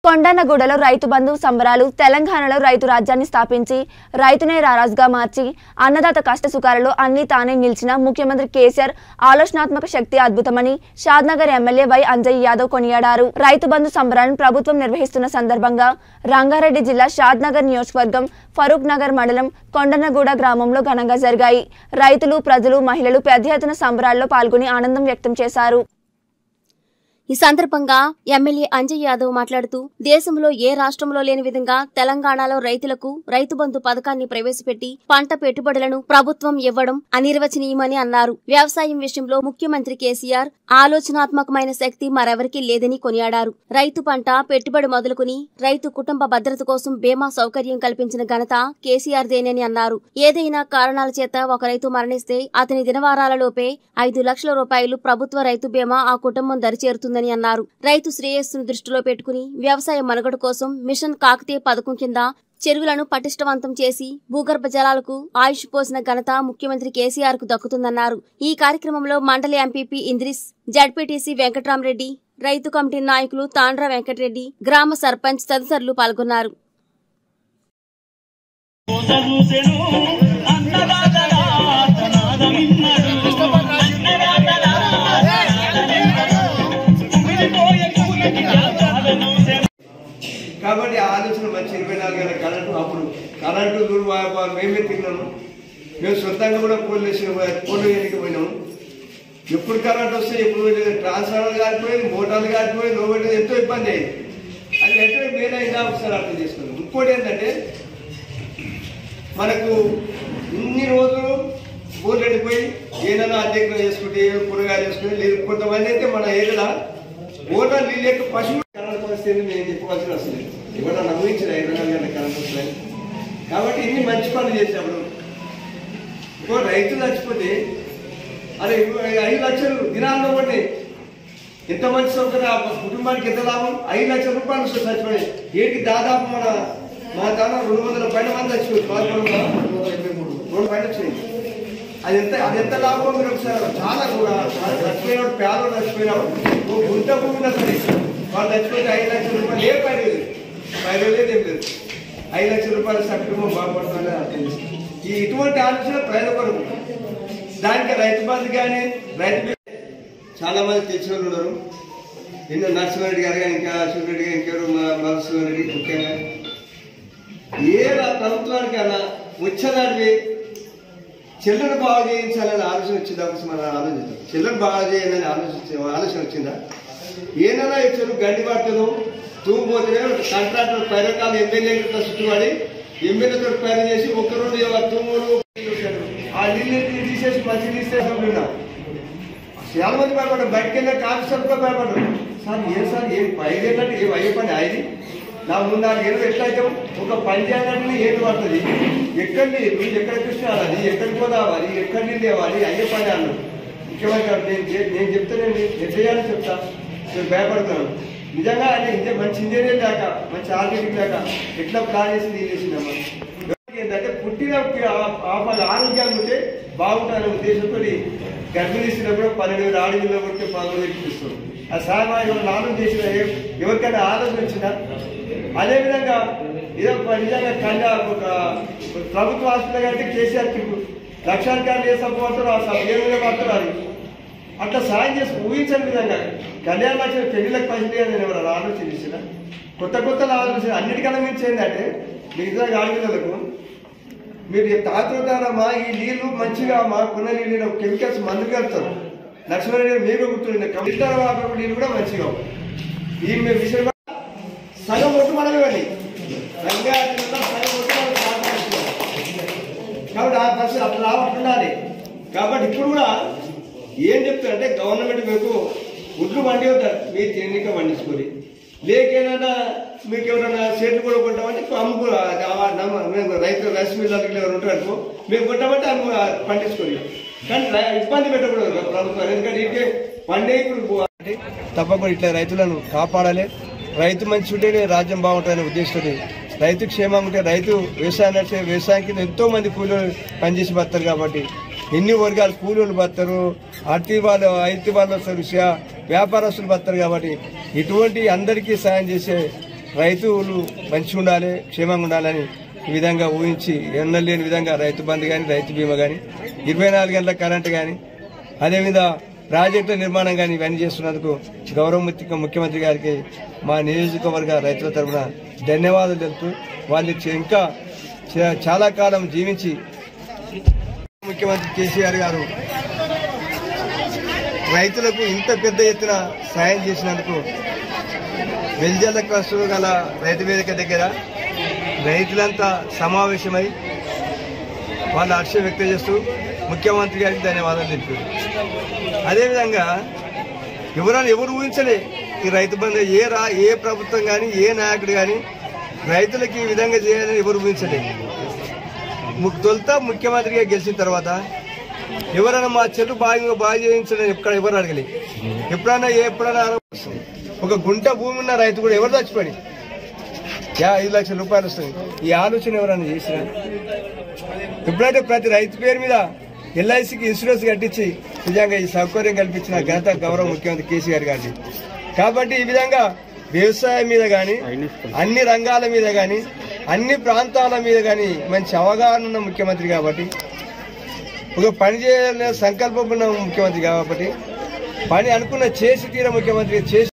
కొండనగూడలో రైతు బంధు సంబరాలు తెలంగాణలో రైతు రాజ్యాన్ని స్థాపించి రైతునే రారాజుగా మార్చి అన్నదాత కష్ట సుఖాలలో అన్ని తానే నిలిచిన ముఖ్యమంత్రి కేసీఆర్ ఆలోచనాత్మక శక్తి అద్భుతమని షాద్నగర్ ఎమ్మెల్యే వై అంజయ్ యాదవ్ కొనియాడారు రైతు బంధు సంబరాలను ప్రభుత్వం నిర్వహిస్తున్న సందర్భంగా రంగారెడ్డి జిల్లా షాద్నగర్ నియోజకవర్గం ఫరూక్ నగర్ మండలం కొండనగూడ గ్రామంలో ఘనంగా జరిగాయి రైతులు ప్రజలు మహిళలు పెద్ద ఎత్తున సంబరాల్లో పాల్గొని ఆనందం వ్యక్తం చేశారు ఈ సందర్భంగా ఎమ్మెల్యే అంజయ్ యాదవ్ మాట్లాడుతూ దేశంలో ఏ రాష్ట్రంలో లేని విధంగా తెలంగాణలో రైతులకు రైతు బంధు పథకాన్ని ప్రవేశపెట్టి పంట పెట్టుబడులను ప్రభుత్వం ఇవ్వడం అనిర్వచనీయమని అన్నారు వ్యవసాయం విషయంలో ముఖ్యమంత్రి కేసీఆర్ ఆలోచనాత్మకమైన శక్తి మరెవరికీ లేదని కొనియాడారు రైతు పంట పెట్టుబడి మొదలుకుని రైతు కుటుంబ భద్రత కోసం బీమా సౌకర్యం కల్పించిన ఘనత కేసీఆర్ దేనని అన్నారు ఏదైనా కారణాల చేత ఒక రైతు మరణిస్తే అతని దినవారాలలోపే ఐదు లక్షల రూపాయలు ప్రభుత్వ రైతు బీమా ఆ కుటుంబం దరిచేరుతుందని అన్నారు రైతు శ్రేయస్సును దృష్టిలో పెట్టుకుని వ్యవసాయ మనుగడ కోసం మిషన్ కాకతీయ పథకం కింద చెరువులను పటిష్టవంతం చేసి భూగర్భ జలాలకు ఆయుష్ పోసిన ఘనత ముఖ్యమంత్రి కేసీఆర్ కు దక్కుతుందన్నారు ఈ కార్యక్రమంలో మండలి ఎంపీపీ ఇంద్రిస్ జడ్పీటీసీ వెంకట్రామరెడ్డి రైతు కమిటీ నాయకులు తాండ్ర వెంకటరెడ్డి గ్రామ సర్పంచ్ తదితరులు పాల్గొన్నారు చూసెను అన్నదాతల ఆర్తనాదమిన్నడు. అన్నదాతల ఆర్తనాదమిన్నడు. కుమిలిపోయే కూలికి ఆచారను సెను. కాబట్టి ఆ ఆలోచన మంచి ఇరవై నాలుగు గంటల కరెంటు అప్పుడు కరెంటు దూరు వా- వా- మేమే తిన్నాము మేము సొంతంగా కూడా పోలు వేసిన పోలు వేయడానికి పోయినాము ఎప్పుడు కరెంట్ వస్తే ఎప్పుడు ట్రాన్స్ఫార్మర్ కాలిపోయింది మోటార్లు కాలిపోయింది లోబడి ఎంతో ఇబ్బంది అయింది అది వెంటనే మేలైందా ఒకసారి అర్థం చేసుకున్నాం ఇంకోటి ఏంటంటే మనకు ఇన్ని రోజులు బోర్లు ఎండిపోయి ఏదైనా అధ్యక్షులు చేసుకుంటే ఏదో కూరగాయలు చేసుకుంటే లేదు కొంతమంది అయితే మన ఏరియాలో ఓటర్ నీళ్ళు యొక్క పశువులు కరెంట్ పరిస్థితి నేను చెప్పుకోవాల్సిన అవసరం లేదు ఎవరైనా నమ్మించిన ఇరవై నాలుగు గంటల కరెంట్ వస్తున్నాయి కాబట్టి ఇన్ని మంచి పనులు చేసినప్పుడు ఇంకో రైతు చచ్చిపోతే అరే ఐదు లక్షలు దినాల్లో పడ్డాయి ఎంత మంచి సౌకర్యం ఆ కుటుంబానికి ఎంత లాభం ఐదు లక్షల రూపాయలు వస్తుంది చచ్చిపోయి ఏంటి దాదాపు మన మా తాన రెండు వందల పైన మంది చచ్చిపోయి పదకొండు వందల రెండు పైన వచ్చినాయి అది ఎంత అది ఎంత లాభం మీరు ఒకసారి చాలా కూడా చచ్చిపోయినాడు పేదలు చచ్చిపోయినాడు ఓ గుంట భూమిలో సరే వాళ్ళు చచ్చిపోతే ఐదు లక్షల రూపాయలు ఏ పని లేదు పది లేదు ఏం లేదు ఐదు లక్షల రూపాయలు సకుటుంబం బాగుపడుతుందని అర్థం చేసుకోండి. ఈ ఇటువంటి ఆలోచన ప్రజల కొరకు దానికి రైతు బంధు కానీ రైతు బీ- చాలా మంది తెచ్చిన వాళ్ళు ఉన్నారు నిన్న నరసింహారెడ్డి గారు కానీ ఇంకా అశోక్ రెడ్డి గారు ఇంకెవరు మధుసూదన్ రెడ్డి ముఖ్యంగా ఏ రా- ప్రభుత్వానికి అలా వచ్చేదాన్ని చెల్లెను బాగు చేయించాలని ఆలోచన వచ్చిందా ఒకసారి మనం ఆలోచిద్దాం చెల్లెను బాగా చేయాలని ఆలోచించే ఆలోచన వచ్చిందా ఏదైనా ఇచ్చారు గడ్డి పట్టదు తూగిపోతే కాంట్రాక్టర్ పైరకాలు ఎమ్మెల్యేలతో చుట్టుపడి ఎమ్మెల్యేతో పైన చేసి ఒక్క రెండు తూములు ఆ నీళ్ళు తీసేసి మంచి తీసేసినప్పుడు చాలా మంది భయపడ్డారు బయటకు వెళ్ళే ఆఫీసర్ కూడా భయపడ్డారు సార్ ఏం సార్ ఏం ఐదేళ్ళంటే ఏం అయ్యే పని ఐదు నా ముందు నాకు ఏదో ఎట్లయితే ఒక పని చేయాలంటే ఏది పడుతుంది ఎక్కడి మీరు ఎక్కడ కృష్ణాలి అది ఎక్కడికి పోదావాలి ఎక్కడి నుండి తేవాలి అయ్యే పని అన్నాడు ముఖ్యమంత్రి గారు, నేను చే- నేను చెప్తానండి ఎట్లా చేయాలని చెప్తా నేను భయపడుతున్నాను నిజంగా అంటే ఇంత మంచి ఇంజనీర్ లేక మంచి ఆర్కిటెక్ట్ లేక ఎట్లా ప్లాన్ చేసి నేను చేసిందమ్మా ఏంటంటే పుట్టిన ఆరోగ్యాలు ఉంటే బాగుంటారనే ఉద్దేశంతో గర్భిణీ స్త్రీలకు పన్నెండు వేల ఆడవిలో కొడితే పదకొండు వేలు ఇస్తుంది ఆ సామాజిక ఆలోచన చేసిన ఏ- ఎవరికైనా ఆలోచన వచ్చిందా అదేవిధంగా ఏదో ఒక నిజంగా కన్యా ఒక ఒక ప్రభుత్వ హాస్పిటల్ అంటే కేసీఆర్ కి లక్షాధికారులు ఏ సభ పడతారో ఆ సభ ఏ విధంగా పడతారు అది అట్లా సాయం చేసి ఊహించని విధంగా కళ్యాణ లక్ష్మి పెళ్లిళ్ళకి పైసలు ఇవ్వాలని ఎవరు ఆలోచన చేసిన కొత్త కొత్త ఆలోచన అన్నిటికన్నా మించి ఏంటంటే మిగతా ఆడపిల్లలకు మీరు తాగుతారమ్మా ఈ నీళ్లు మంచిగా మా కొన్న నీళ్ళు కెమికల్స్ మందుకు వెళ్తారు లక్ష్మణ్ గారు మీరు గుర్తుండే ఫిల్టర్ వాటర్ నీళ్ళు కూడా మంచిగా ఉంటాయి. ఈ మీ విషయం సగం ఒట్టు మనమే వెళ్ళి రంగా జిల్లాలో సగం ఒట్టు మనం సాధించాలి. కాబట్టి ఆ పరిస్థితి అట్లా రావట్టుండాలి కాబట్టి ఇప్పుడు కూడా ఏం చెప్తారంటే గవర్నమెంట్ మీకు ఉడ్లు వండి అవుతారు మీరు ఎన్నిక వండించుకొని లేకేదైనా మీకు ఎవరైనా చేతులు కూడా కొంటామంటే అమ్ముకో మేము రైతు రైస్ మిల్లర్కి ఎవరు ఉంటారు అనుకో మేము కొట్టామంటే అమ్ము పండించుకొని కానీ రై- ఇబ్బంది పెట్టకూడదు ప్రభుత్వం ఎందుకంటే ఇంకే పండే ఇప్పుడు అంటే తప్పకుండా ఇట్లా రైతులను కాపాడాలి రైతు మంచి ఉంటేనే రాజ్యం బాగుంటుందనే ఉద్దేశంతో రైతు క్షేమం ఉంటే రైతు వ్యవసాయం నడిచే వ్యవసాయానికి ఎంతో మంది కూలీలు పనిచేసి బతారు కాబట్టి ఎన్ని వర్గాలు కూలీలు బతారు అతి వాళ్ళు ఐతి వాళ్ళు వస్తారు విషయ వ్యాపారస్తులు బతారు కాబట్టి ఇటువంటి అందరికీ సాయం చేసే రైతులు మంచిగా ఉండాలి క్షేమంగా ఉండాలని ఈ విధంగా ఊహించి ఎన్నలేని విధంగా రైతు బంధు కానీ రైతు బీమా కానీ ఇరవై నాలుగు గంటల కరెంటు కానీ అదేవిధంగా ప్రాజెక్టుల నిర్మాణం కానీ ఇవన్నీ చేస్తున్నందుకు గౌరవ ముఖ్య- ముఖ్యమంత్రి గారికి మా నియోజకవర్గ రైతుల తరఫున ధన్యవాదాలు తెలుపుతూ వాళ్ళు చే- ఇంకా చా- చాలా కాలం జీవించి ముఖ్యమంత్రి కేసీఆర్ గారు రైతులకు ఇంత పెద్ద ఎత్తున సాయం చేసినందుకు వెల్జల్ల కస్తులు గల రైతు వేదిక దగ్గర రైతులంతా సమావేశమై వాళ్ళ హర్షం వ్యక్తం చేస్తూ ముఖ్యమంత్రి గారికి ధన్యవాదాలు తెలిపారు అదేవిధంగా ఎవరైనా ఎవరు ఊహించలే ఈ రైతు బంధు ఏ రా ఏ ప్రభుత్వం కానీ ఏ నాయకుడు కానీ రైతులకు ఈ విధంగా చేయాలని ఎవరు ఊహించలే ము- తొలుత ముఖ్యమంత్రిగా గెలిచిన తర్వాత ఎవరైనా మా చెట్టు బాగా బాగా చేయించడం ఎక్కడ ఎవరు అడగలే ఎప్పుడైనా ఏ- ఎప్పుడైనా వస్తుంది. ఒక గుంట భూమి ఉన్న రైతు కూడా ఎవరు చచ్చిపోయి యా ఐదు లక్షల రూపాయలు వస్తుంది ఈ ఆలోచన ఎవరైనా చేసినా ఎప్పుడంటే ప్రతి రైతు పేరు మీద ఎల్ఐసికి ఇన్సూరెన్స్ కట్టించి నిజంగా ఈ సౌకర్యం కల్పించిన ఘనత గౌరవ ముఖ్యమంత్రి కేసీఆర్ గారిది కాబట్టి ఈ విధంగా వ్యవసాయం మీద కానీ అన్ని రంగాల మీద కానీ అన్ని ప్రాంతాల మీద కానీ మంచి అవగాహన ఉన్న ముఖ్యమంత్రి కాబట్టి ఒక పని చేయాలనే సంకల్పం ఉన్న ముఖ్యమంత్రి కాబట్టి పని అనుకున్న చేసి తీర ముఖ్యమంత్రి చేసి